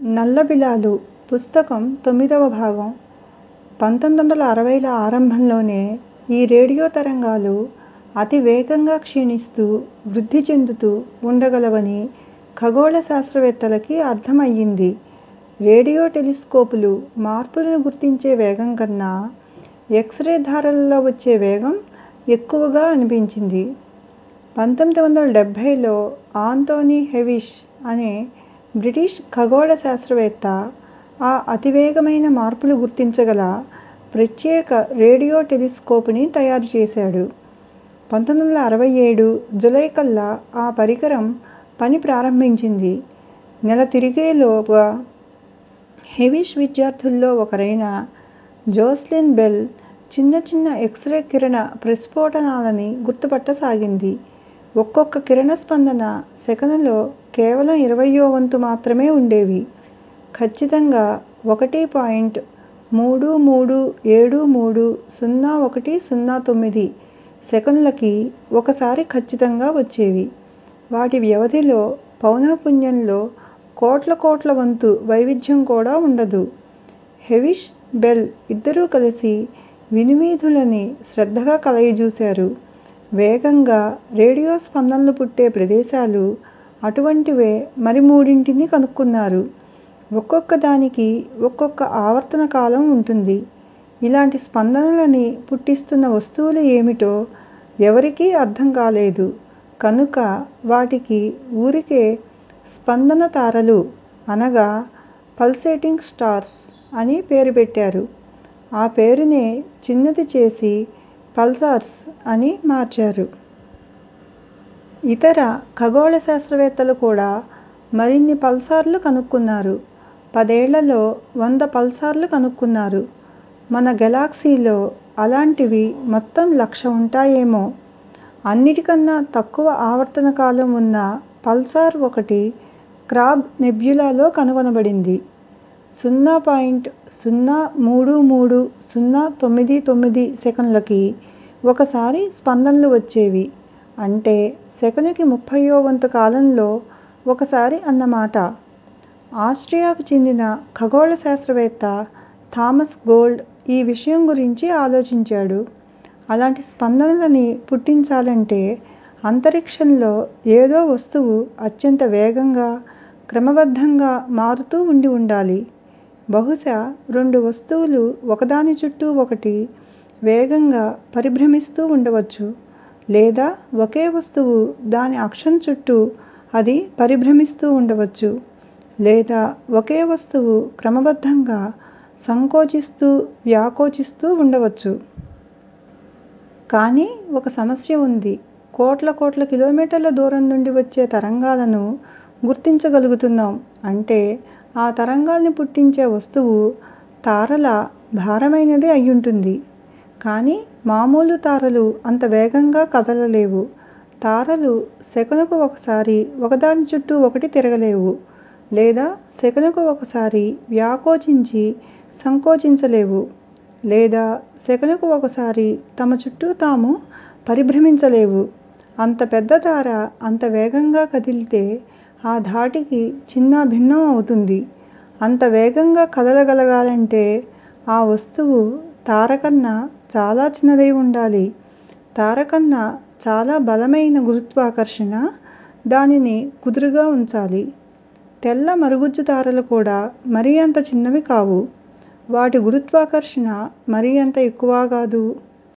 నల్లబిలాలు పుస్తకం తొమ్మిదవ భాగం పంతొమ్మిది వందల అరవైల ఆరంభంలోనే ఈ రేడియో తరంగాలు అతి వేగంగా క్షీణిస్తూ వృద్ధి చెందుతూ ఉండగలవని ఖగోళ శాస్త్రవేత్తలకి అర్థమయ్యింది. రేడియో టెలిస్కోపులు మార్పులను గుర్తించే వేగం కన్నా ఎక్స్ రే ధారలలో వచ్చే వేగం ఎక్కువగా అనిపించింది. పంతొమ్మిది వందల డెబ్బైలో ఆంథోనీ హెవిష్ అనే బ్రిటిష్ ఖగోళ శాస్త్రవేత్త ఆ అతివేగమైన మార్పులు గుర్తించగల ప్రత్యేక రేడియో టెలిస్కోపుని తయారు చేశాడు. పంతొమ్మిది వందల అరవై ఏడు జూలై కల్లా ఆ పరికరం పని ప్రారంభించింది. నెల తిరిగేలోగా హెవిష్ విద్యార్థుల్లో ఒకరైన జోస్లిన్ బెల్ చిన్న చిన్న ఎక్స్ రే కిరణ ప్రస్ఫోటనాలని గుర్తుపట్టసాగింది. ఒక్కొక్క కిరణ స్పందన సెకనులో కేవలం ఇరవయ్యో వంతు మాత్రమే ఉండేవి. ఖచ్చితంగా ఒకటి పాయింట్ మూడు మూడు ఏడు మూడు సున్నా ఒకటి సున్నా తొమ్మిది సెకనులకి ఒకసారి ఖచ్చితంగా వచ్చేవి. వాటి వ్యవధిలో పౌనఃపున్యంలో కోట్ల కోట్ల వంతు వైవిధ్యం కూడా ఉండదు. హెవిష్, బెల్ ఇద్దరూ కలిసి వినువీధులని శ్రద్ధగా కలయజూశారు. వేగంగా రేడియో స్పందనలు పుట్టే ప్రదేశాలు అటువంటివే మరి మూడింటిని కనుక్కున్నారు. ఒక్కొక్క దానికి ఒక్కొక్క ఆవర్తన కాలం ఉంటుంది. ఇలాంటి స్పందనలని పుట్టిస్తున్న వస్తువులు ఏమిటో ఎవరికీ అర్థం కాలేదు కనుక వాటికి ఊరికే స్పందన తారలు అనగా పల్సేటింగ్ స్టార్స్ అని పేరు పెట్టారు. ఆ పేరునే చిన్నది చేసి పల్సార్స్ అని మార్చారు. ఇతర ఖగోళ శాస్త్రవేత్తలు కూడా మరిన్ని పల్సార్లు కనుక్కున్నారు. పదేళ్ళలో వంద పల్సార్లు కనుక్కున్నారు. మన గెలాక్సీలో అలాంటివి మొత్తం లక్ష ఉంటాయేమో. అన్నిటికన్నా తక్కువ ఆవర్తన కాలం ఉన్న పల్సార్ ఒకటి క్రాబ్ నెబ్యులాలో కనుగొనబడింది. సున్నా పాయింట్ సున్నా మూడు మూడు సున్నా తొమ్మిది తొమ్మిది సెకనులకి ఒకసారి స్పందనలు వచ్చేవి. అంటే సెకనుకి ముప్పయ్యో వంతు కాలంలో ఒకసారి అన్నమాట. ఆస్ట్రియాకు చెందిన ఖగోళ శాస్త్రవేత్త థామస్ గోల్డ్ ఈ విషయం గురించి ఆలోచించాడు. అలాంటి స్పందనలని పుట్టించాలంటే అంతరిక్షంలో ఏదో వస్తువు అత్యంత వేగంగా, క్రమబద్ధంగా మారుతూ ఉండి ఉండాలి. బహుశా రెండు వస్తువులు ఒకదాని చుట్టూ ఒకటి వేగంగా పరిభ్రమిస్తూ ఉండవచ్చు. లేదా ఒకే వస్తువు దాని అక్షం చుట్టూ అది పరిభ్రమిస్తూ ఉండవచ్చు. లేదా ఒకే వస్తువు క్రమబద్ధంగా సంకోచిస్తూ, వ్యాకోచిస్తూ ఉండవచ్చు. కానీ ఒక సమస్య ఉంది. కోట్ల కోట్ల కిలోమీటర్ల దూరం నుండి వచ్చే తరంగాలను గుర్తించగలుగుతున్నాం అంటే ఆ తరంగాల్ని పుట్టించే వస్తువు తారల భారమైనదే అయ్యుంటుంది. కానీ మామూలు తారలు అంత వేగంగా కదలలేవు. తారలు సెకనుకు ఒకసారి ఒకదాని చుట్టూ ఒకటి తిరగలేవు. లేదా సెకనుకు ఒకసారి వ్యాకోచించి సంకోచించలేవు. లేదా సెకనుకు ఒకసారి తమ చుట్టూ తాము పరిభ్రమించలేవు. అంత పెద్ద తార అంత వేగంగా కదిలితే ఆ ధాటికి చిన్నాభిన్నం అవుతుంది. అంత వేగంగా కదలగలగాలంటే ఆ వస్తువు తార కన్నా చాలా చిన్నదై ఉండాలి. తార కన్నా చాలా బలమైన గురుత్వాకర్షణ దానిని కుదురుగా ఉంచాలి. తెల్ల మరుగుజ్జు తారలు కూడా మరీ అంత చిన్నవి కావు. వాటి గురుత్వాకర్షణ మరీ అంత ఎక్కువా కాదు.